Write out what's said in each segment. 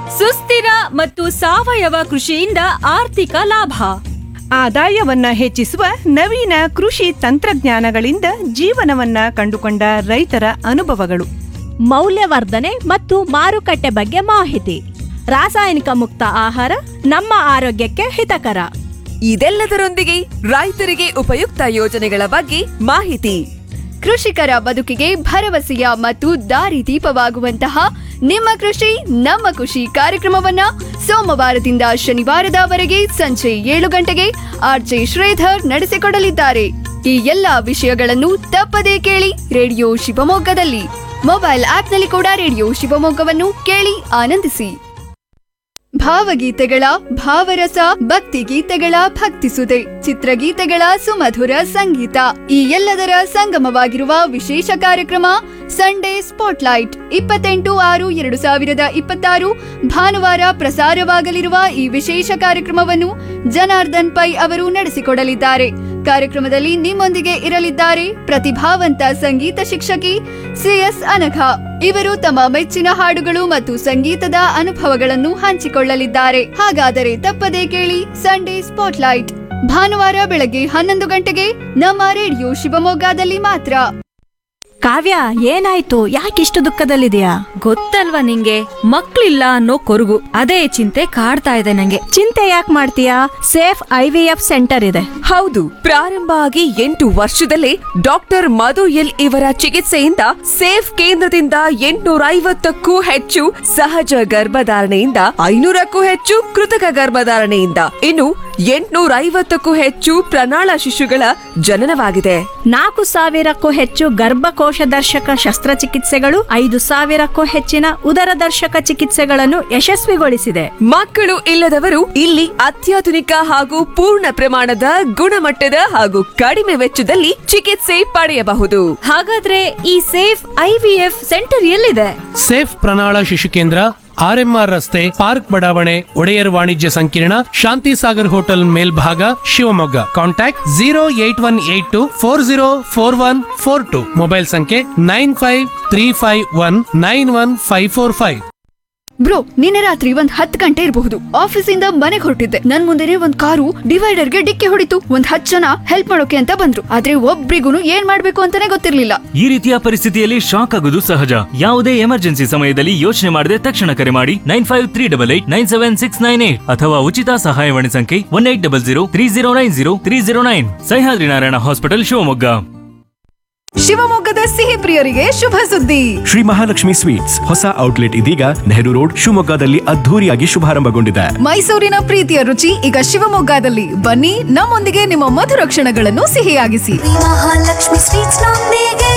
ಸುಸ್ಥಿರ ಮತ್ತು ಸಾವಯವ ಕೃಷಿಯಿಂದ ಆರ್ಥಿಕ ಲಾಭ ಆದಾಯವನ್ನ ಹೆಚ್ಚಿಸುವ ನವೀನ ಕೃಷಿ ತಂತ್ರಜ್ಞಾನಗಳಿಂದ ಜೀವನವನ್ನ ಕಂಡುಕೊಂಡ ರೈತರ ಅನುಭವಗಳು ಮೌಲ್ಯವರ್ಧನೆ ಮತ್ತು ಮಾರುಕಟ್ಟೆ ಬಗ್ಗೆ ಮಾಹಿತಿ ರಾಸಾಯನಿಕ ಮುಕ್ತ ಆಹಾರ ನಮ್ಮ ಆರೋಗ್ಯಕ್ಕೆ ಹಿತಕರ ಇದೆಲ್ಲದರೊಂದಿಗೆ ರೈತರಿಗೆ ಉಪಯುಕ್ತ ಯೋಜನೆಗಳ ಬಗ್ಗೆ ಮಾಹಿತಿ ಕೃಷಿಕರ ಬದುಕಿಗೆ ಭರವಸೆಯ ಮತ್ತು ದಾರಿದೀಪವಾಗುವಂತಹ ನಿಮ್ಮ ಕೃಷಿ ನಮ್ಮ ಖುಷಿ ಕಾರ್ಯಕ್ರಮವನ್ನ ಸೋಮವಾರದಿಂದ ಶನಿವಾರದವರೆಗೆ ಸಂಜೆ ಏಳು ಗಂಟೆಗೆ ಆರ್ಜೆ ಶ್ರೀಧರ್ ನಡೆಸಿಕೊಡಲಿದ್ದಾರೆ ಈ ಎಲ್ಲಾ ವಿಷಯಗಳನ್ನು ತಪ್ಪದೇ ಕೇಳಿ ರೇಡಿಯೋ ಶಿವಮೊಗ್ಗದಲ್ಲಿ ಮೊಬೈಲ್ ಆಪ್ನಲ್ಲಿ ಕೂಡ ರೇಡಿಯೋ ಶಿವಮೊಗ್ಗವನ್ನು ಕೇಳಿ ಆನಂದಿಸಿ ಭಾವಗೀತೆಗಳ ಭಾವರಸ ಭಕ್ತಿ ಗೀತೆಗಳ ಭಕ್ತಿಸುದೆ ಚಿತ್ರಗೀತೆಗಳ ಸುಮಧುರ ಸಂಗೀತ ಈ ಎಲ್ಲದರ ಸಂಗಮವಾಗಿರುವ ವಿಶೇಷ ಕಾರ್ಯಕ್ರಮ ಸಂಡೇ ಸ್ಪಾಟ್ಲೈಟ್ ಇಪ್ಪತ್ತೆಂಟು ಆರು ಎರಡು ಸಾವಿರದ ಇಪ್ಪತ್ತಾರು ಭಾನುವಾರ ಪ್ರಸಾರವಾಗಲಿರುವ ಈ ವಿಶೇಷ ಕಾರ್ಯಕ್ರಮವನ್ನು ಜನಾರ್ದನ್ ಪೈ ಅವರು ನಡೆಸಿಕೊಡಲಿದ್ದಾರೆ ಕಾರ್ಯಕ್ರಮದಲ್ಲಿ ನಿಮ್ಮೊಂದಿಗೆ ಇರಲಿದ್ದಾರೆ ಪ್ರತಿಭಾವಂತ ಸಂಗೀತ ಶಿಕ್ಷಕಿ ಸಿಎಸ್ ಅನಘ ಇವರು ತಮ್ಮ ಮೆಚ್ಚಿನ ಹಾಡುಗಳು ಮತ್ತು ಸಂಗೀತದ ಅನುಭವಗಳನ್ನು ಹಂಚಿಕೊಳ್ಳಲಿದ್ದಾರೆ ಹಾಗಾದರೆ ತಪ್ಪದೇ ಕೇಳಿ ಸಂಡೇ ಸ್ಪಾಟ್ಲೈಟ್ ಭಾನುವಾರ ಬೆಳಗ್ಗೆ ಹನ್ನೊಂದು ಗಂಟೆಗೆ ನಮ್ಮ ರೇಡಿಯೋ ಶಿವಮೊಗ್ಗದಲ್ಲಿ ಮಾತ್ರ ಕಾವ್ಯ ಏನಾಯ್ತು ಯಾಕಿಷ್ಟು ದುಃಖದಲ್ಲಿದೆಯಾ ಗೊತ್ತಲ್ವಾ ನಿಂಗೆ ಮಕ್ಳಿಲ್ಲ ಅನ್ನೋ ಕೊರಗು ಅದೇ ಚಿಂತೆ ಕಾಡ್ತಾ ಇದೆ ನಂಗೆ ಚಿಂತೆ ಯಾಕೆ ಮಾಡ್ತೀಯಾ Safe I V F centre ಇದೆ ಹೌದು ಪ್ರಾರಂಭ ಆಗಿ ಎಂಟು ವರ್ಷದಲ್ಲೇ ಡಾಕ್ಟರ್ ಮಧು ಎಲ್ ಇವರ ಚಿಕಿತ್ಸೆಯಿಂದ ಸೇಫ್ ಕೇಂದ್ರದಿಂದ ಎಂಟುನೂರ ಐವತ್ತಕ್ಕೂ ಹೆಚ್ಚು ಸಹಜ ಗರ್ಭಧಾರಣೆಯಿಂದ ಐನೂರಕ್ಕೂ ಹೆಚ್ಚು ಕೃತಕ ಗರ್ಭಧಾರಣೆಯಿಂದ ಇನ್ನು ಎಂಟುನೂರ ಐವತ್ತಕ್ಕೂ ಹೆಚ್ಚು ಪ್ರಣಾಳ ಶಿಶುಗಳ ಜನನವಾಗಿದೆ ನಾಲ್ಕು ಸಾವಿರಕ್ಕೂ ಹೆಚ್ಚು ಗರ್ಭಕೋಶ ದರ್ಶಕ ಶಸ್ತ್ರಚಿಕಿತ್ಸೆಗಳು ಐದು ಸಾವಿರಕ್ಕೂ ಹೆಚ್ಚಿನ ಉದರ ದರ್ಶಕ ಚಿಕಿತ್ಸೆಗಳನ್ನು ಯಶಸ್ವಿಗೊಳಿಸಿದೆ ಮಕ್ಕಳು ಇಲ್ಲದವರು ಇಲ್ಲಿ ಅತ್ಯಾಧುನಿಕ ಹಾಗೂ ಪೂರ್ಣ ಪ್ರಮಾಣದ ಗುಣಮಟ್ಟದ ಹಾಗೂ ಕಡಿಮೆ ವೆಚ್ಚದಲ್ಲಿ ಚಿಕಿತ್ಸೆ ಪಡೆಯಬಹುದು ಹಾಗಾದ್ರೆ ಈ ಸೇಫ್ ಐವಿಎಫ್ ಸೆಂಟರ್ ಎಲ್ಲಿದೆ ಸೇಫ್ ಪ್ರಣಾಳ ಶಿಶು ಕೇಂದ್ರ ಆರ್ಎಂಆರ್ ರಸ್ತೆ ಪಾರ್ಕ್ ಬಡಾವಣೆ ಒಡೆಯರ್ ವಾಣಿಜ್ಯ ಸಂಕೀರ್ಣ ಶಾಂತಿ ಸಾಗರ್ ಹೋಟೆಲ್ ಮೇಲ್ಭಾಗ Shivamogga contact zero eight one eight two four zero four one four two mobile ಸಂಖ್ಯೆ nine five three five one nine one five four five bro ನಿನ್ನೆ ರಾತ್ರಿ ಒಂದ್ ಹತ್ತು ಗಂಟೆ ಇರಬಹುದು ಆಫೀಸಿಂದ ಮನೆಗೆ ಹೊರಟಿದ್ದೆ ನನ್ ಮುಂದೆನೆ ಒಂದ್ ಕಾರು ಡಿವೈಡರ್ಗೆ ಡಿಕ್ಕಿ ಹೊಡಿತು ಒಂದ್ ಹತ್ತು ಜನ ಹೆಲ್ಪ್ ಮಾಡೋಕೆ ಅಂತ ಬಂದ್ರು ಆದ್ರೆ ಒಬ್ರಿಗೂ ಏನ್ ಮಾಡ್ಬೇಕು ಅಂತಾನೆ ಗೊತ್ತಿರ್ಲಿಲ್ಲ ಈ ರೀತಿಯ ಪರಿಸ್ಥಿತಿಯಲ್ಲಿ ಶಾಕ್ ಆಗೋದು ಸಹಜ ಯಾವುದೇ ಎಮರ್ಜೆನ್ಸಿ ಸಮಯದಲ್ಲಿ ಯೋಚನೆ ಮಾಡದೆ ತಕ್ಷಣ ಕರೆ ಮಾಡಿ nine five three double eight nine seven six nine eight ಅಥವಾ ಉಚಿತ ಸಹಾಯವಾಣಿ ಸಂಖ್ಯೆ one eight double zero three zero nine zero three zero nine Sahyadri Narayana hospital Shivamogga ಶಿವಮೊಗ್ಗದ ಸಿಹಿ ಪ್ರಿಯರಿಗೆ ಶುಭ ಸುದ್ದಿ ಶ್ರೀ ಮಹಾಲಕ್ಷ್ಮಿ ಸ್ವೀಟ್ಸ್ ಹೊಸ ಔಟ್ಲೆಟ್ ಇದೀಗ ನೆಹರು ರೋಡ್ ಶಿವಮೊಗ್ಗದಲ್ಲಿ ಅದ್ಧೂರಿಯಾಗಿ ಶುಭಾರಂಭಗೊಂಡಿದೆ ಮೈಸೂರಿನ ಪ್ರೀತಿಯ ರುಚಿ ಈಗ ಶಿವಮೊಗ್ಗದಲ್ಲಿ ಬನ್ನಿ ನಮ್ಮೊಂದಿಗೆ ನಿಮ್ಮ ಮಧುರ ಕ್ಷಣಗಳನ್ನು ಸಿಹಿಯಾಗಿಸಿ ಮಹಾಲಕ್ಷ್ಮಿ ಸ್ವೀಟ್ಸ್ ನೊಂದಿಗೆ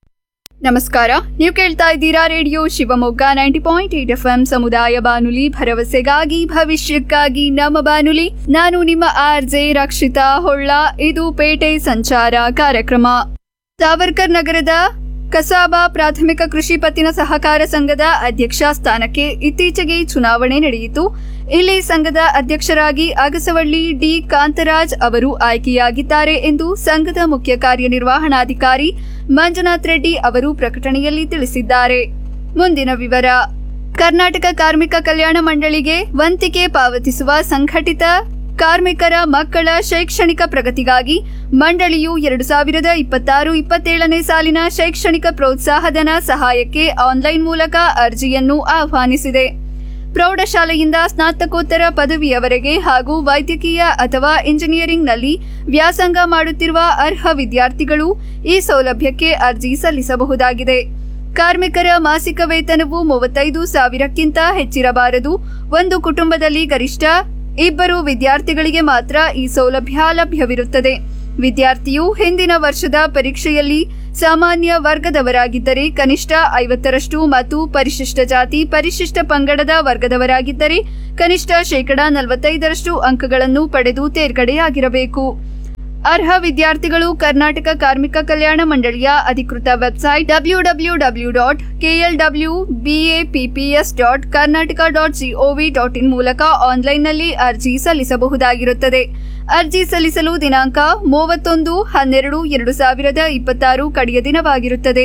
ನಮಸ್ಕಾರ ನೀವು ಕೇಳ್ತಾ ಇದ್ದೀರಾ radio Shivamogga ninety point eight F M ಸಮುದಾಯ ಬಾನುಲಿ ಭರವಸೆಗಾಗಿ ಭವಿಷ್ಯಕ್ಕಾಗಿ ನಮ್ಮ ಬಾನುಲಿ ನಾನು ನಿಮ್ಮ ಆರ್ ಜೆ ರಕ್ಷಿತಾ ಹೊಳ್ಳ ಇದು ಪೇಟೆ ಸಂಚಾರ ಕಾರ್ಯಕ್ರಮ ಸಾವರ್ಕರ್ ನಗರದ ಕಸಾಬಾ ಪ್ರಾಥಮಿಕ ಕೃಷಿ ಪತ್ತಿನ ಸಹಕಾರ ಸಂಘದ ಅಧ್ಯಕ್ಷ ಸ್ಥಾನಕ್ಕೆ ಇತ್ತೀಚೆಗೆ ಚುನಾವಣೆ ನಡೆಯಿತು ಇಲ್ಲಿ ಸಂಘದ ಅಧ್ಯಕ್ಷರಾಗಿ ಅಗಸವಳ್ಳಿ ಡಿ ಕಾಂತರಾಜ್ ಅವರು ಆಯ್ಕೆಯಾಗಿದ್ದಾರೆ ಎಂದು ಸಂಘದ ಮುಖ್ಯ ಕಾರ್ಯನಿರ್ವಹಣಾಧಿಕಾರಿ ಮಂಜುನಾಥ್ ರೆಡ್ಡಿ ಅವರು ಪ್ರಕಟಣೆಯಲ್ಲಿ ತಿಳಿಸಿದ್ದಾರೆ ಮುಂದಿನ ವಿವರ ಕರ್ನಾಟಕ ಕಾರ್ಮಿಕ ಕಲ್ಯಾಣ ಮಂಡಳಿಗೆ ವಂತಿಗೆ ಪಾವತಿಸುವ ಸಂಘಟಿತ ಕಾರ್ಮಿಕರ ಮಕ್ಕಳ ಶೈಕ್ಷಣಿಕ ಪ್ರಗತಿಗಾಗಿ ಮಂಡಳಿಯು ಎರಡು ಸಾವಿರದ ಇಪ್ಪತ್ತಾರು ಇಪ್ಪತ್ತೇಳನೇ ಸಾಲಿನ ಶೈಕ್ಷಣಿಕ ಪ್ರೋತ್ಸಾಹಧನ ಸಹಾಯಕ್ಕೆ ಆನ್ಲೈನ್ ಮೂಲಕ ಅರ್ಜಿಯನ್ನು ಆಹ್ವಾನಿಸಿದೆ ಪ್ರೌಢಶಾಲೆಯಿಂದ ಸ್ನಾತಕೋತ್ತರ ಪದವಿಯವರೆಗೆ ಹಾಗೂ ವೈದ್ಯಕೀಯ ಅಥವಾ ಇಂಜಿನಿಯರಿಂಗ್ನಲ್ಲಿ ವ್ಯಾಸಂಗ ಮಾಡುತ್ತಿರುವ ಅರ್ಹ ವಿದ್ಯಾರ್ಥಿಗಳು ಈ ಸೌಲಭ್ಯಕ್ಕೆ ಅರ್ಜಿ ಸಲ್ಲಿಸಬಹುದಾಗಿದೆ ಕಾರ್ಮಿಕರ ಮಾಸಿಕ ವೇತನವು ಮೂವತ್ತೈದು ಸಾವಿರಕ್ಕಿಂತ ಹೆಚ್ಚಿರಬಾರದು ಒಂದು ಕುಟುಂಬದಲ್ಲಿ ಗರಿಷ್ಠ ಇಬ್ಬರು ವಿದ್ಯಾರ್ಥಿಗಳಿಗೆ ಮಾತ್ರ ಈ ಸೌಲಭ್ಯ ಲಭ್ಯವಿರುತ್ತದೆ ವಿದ್ಯಾರ್ಥಿಯು ಹಿಂದಿನ ವರ್ಷದ ಪರೀಕ್ಷೆಯಲ್ಲಿ ಸಾಮಾನ್ಯ ವರ್ಗದವರಾಗಿದ್ದರೆ ಕನಿಷ್ಠ ಐವತ್ತರಷ್ಟು ಮತ್ತು ಪರಿಶಿಷ್ಟ ಜಾತಿ ಪರಿಶಿಷ್ಟ ಪಂಗಡದ ವರ್ಗದವರಾಗಿದ್ದರೆ ಕನಿಷ್ಠ ಶೇಕಡಾ ನಲವತ್ತೈದರಷ್ಟು ಅಂಕಗಳನ್ನು ಪಡೆದು ತೇರ್ಗಡೆಯಾಗಿರಬೇಕು ಅರ್ಹ ವಿದ್ಯಾರ್ಥಿಗಳು ಕರ್ನಾಟಕ ಕಾರ್ಮಿಕ ಕಲ್ಯಾಣ ಮಂಡಳಿಯ ಅಧಿಕೃತ website W W W dot KL W BAPPS dot Karnataka dot GOV dot in ಮೂಲಕ ಆನ್ಲೈನ್ನಲ್ಲಿ ಅರ್ಜಿ ಸಲ್ಲಿಸಬಹುದಾಗಿರುತ್ತದೆ ಅರ್ಜಿ ಸಲ್ಲಿಸಲು ದಿನಾಂಕ ಮೂವತ್ತೊಂದು ಹನ್ನೆರಡು ಎರಡು ಸಾವಿರದ ಇಪ್ಪತ್ತಾರು ಕಡೆಯ ದಿನವಾಗಿರುತ್ತದೆ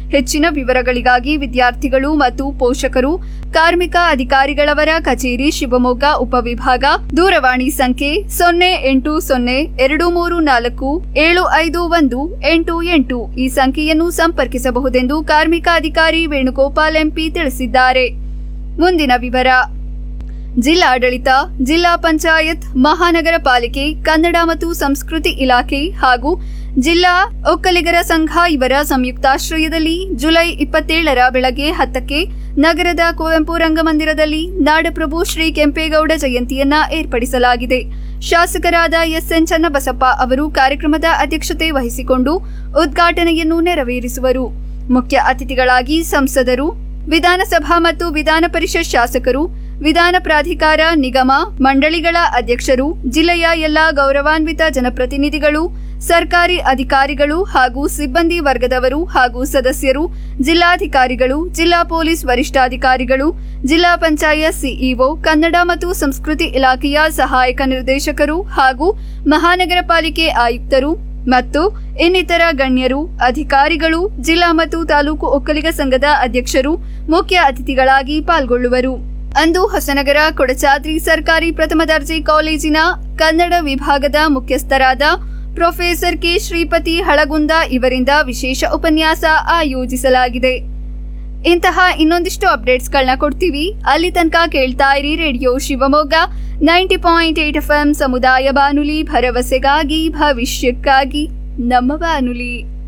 ಹೆಚ್ಚಿನ ವಿವರಗಳಿಗಾಗಿ ವಿದ್ಯಾರ್ಥಿಗಳು ಮತ್ತು ಪೋಷಕರು ಕಾರ್ಮಿಕ ಅಧಿಕಾರಿಗಳವರ ಕಚೇರಿ ಶಿವಮೊಗ್ಗ ಉಪವಿಭಾಗ ದೂರವಾಣಿ ಸಂಖ್ಯೆ ಸೊನ್ನೆ ಎಂಟು ಸೊನ್ನೆ ಎರಡು ಮೂರು ನಾಲ್ಕು ಏಳು ಐದು ಒಂದು ಎಂಟು ಎಂಟು ಈ ಸಂಖ್ಯೆಯನ್ನು ಸಂಪರ್ಕಿಸಬಹುದೆಂದು ಕಾರ್ಮಿಕ ಅಧಿಕಾರಿ ವೇಣುಗೋಪಾಲ್ ಎಂಪಿ ತಿಳಿಸಿದ್ದಾರೆ ಮುಂದಿನ ವಿವರ ಜಿಲ್ಲಾಡಳಿತ ಜಿಲ್ಲಾ ಪಂಚಾಯತ್ ಮಹಾನಗರ ಪಾಲಿಕೆ ಕನ್ನಡ ಮತ್ತು ಸಂಸ್ಕೃತಿ ಇಲಾಖೆ ಹಾಗೂ ಜಿಲ್ಲಾ ಒಕ್ಕಲಿಗರ ಸಂಘ ಇವರ ಸಂಯುಕ್ತಾಶ್ರಯದಲ್ಲಿ ಜುಲೈ ಇಪ್ಪತ್ತೇಳರ ಬೆಳಗ್ಗೆ ಹತ್ತಕ್ಕೆ ನಗರದ ಕುವೆಂಪು ರಂಗಮಂದಿರದಲ್ಲಿ ನಾಡಪ್ರಭು ಶ್ರೀ ಕೆಂಪೇಗೌಡ ಜಯಂತಿಯನ್ನ ಏರ್ಪಡಿಸಲಾಗಿದೆ ಶಾಸಕರಾದ ಎಸ್ಎನ್ ಚನ್ನಬಸಪ್ಪ ಅವರು ಕಾರ್ಯಕ್ರಮದ ಅಧ್ಯಕ್ಷತೆ ವಹಿಸಿಕೊಂಡು ಉದ್ಘಾಟನೆಯನ್ನು ನೆರವೇರಿಸುವರು ಮುಖ್ಯ ಅತಿಥಿಗಳಾಗಿ ಸಂಸದರು ವಿಧಾನಸಭಾ ಮತ್ತು ವಿಧಾನ ಪರಿಷತ್ ಶಾಸಕರು ವಿಧಾನ ಪ್ರಾಧಿಕಾರ ನಿಗಮ ಮಂಡಳಿಗಳ ಅಧ್ಯಕ್ಷರು ಜಿಲ್ಲೆಯ ಎಲ್ಲಾ ಗೌರವಾನ್ವಿತ ಜನಪ್ರತಿನಿಧಿಗಳು ಸರ್ಕಾರಿ ಅಧಿಕಾರಿಗಳು ಹಾಗೂ ಸಿಬ್ಬಂದಿ ವರ್ಗದವರು ಹಾಗೂ ಸದಸ್ಯರು ಜಿಲ್ಲಾಧಿಕಾರಿಗಳು ಜಿಲ್ಲಾ ಪೊಲೀಸ್ ವರಿಷ್ಠಾಧಿಕಾರಿಗಳು ಜಿಲ್ಲಾ ಪಂಚಾಯತ್ ಸಿಇಒ ಕನ್ನಡ ಮತ್ತು ಸಂಸ್ಕೃತಿ ಇಲಾಖೆಯ ಸಹಾಯಕ ನಿರ್ದೇಶಕರು ಹಾಗೂ ಮಹಾನಗರ ಪಾಲಿಕೆ ಆಯುಕ್ತರು ಮತ್ತು ಇನ್ನಿತರ ಗಣ್ಯರು ಅಧಿಕಾರಿಗಳು ಜಿಲ್ಲಾ ಮತ್ತು ತಾಲೂಕು ಒಕ್ಕಲಿಗ ಸಂಘದ ಅಧ್ಯಕ್ಷರು ಮುಖ್ಯ ಅತಿಥಿಗಳಾಗಿ ಪಾಲ್ಗೊಳ್ಳುವರು ಅಂದು ಹೊಸನಗರ ಕೊಡಚಾದ್ರಿ ಸರ್ಕಾರಿ ಪ್ರಥಮ ದರ್ಜೆ ಕಾಲೇಜಿನ ಕನ್ನಡ ವಿಭಾಗದ ಮುಖ್ಯಸ್ಥರಾದ ಪ್ರೊಫೆಸರ್ ಕೆ ಶ್ರೀಪತಿ ಹಳಗುಂದ ಇವರಿಂದ ವಿಶೇಷ ಉಪನ್ಯಾಸ ಆಯೋಜಿಸಲಾಗಿದೆ ಇಂತಹ ಇನ್ನೊಂದಿಷ್ಟು ಅಪ್ಡೇಟ್ಸ್ಗಳನ್ನ ಕೊಡ್ತೀವಿ ಅಲ್ಲಿ ತನಕ ಕೇಳ್ತಾ ಇರಿ radio Shivamogga ninety point eight F ಸಮುದಾಯ ಬಾನುಲಿ ಭರವಸೆಗಾಗಿ ಭವಿಷ್ಯಕ್ಕಾಗಿ ನಮ್ಮ ಬಾನುಲಿ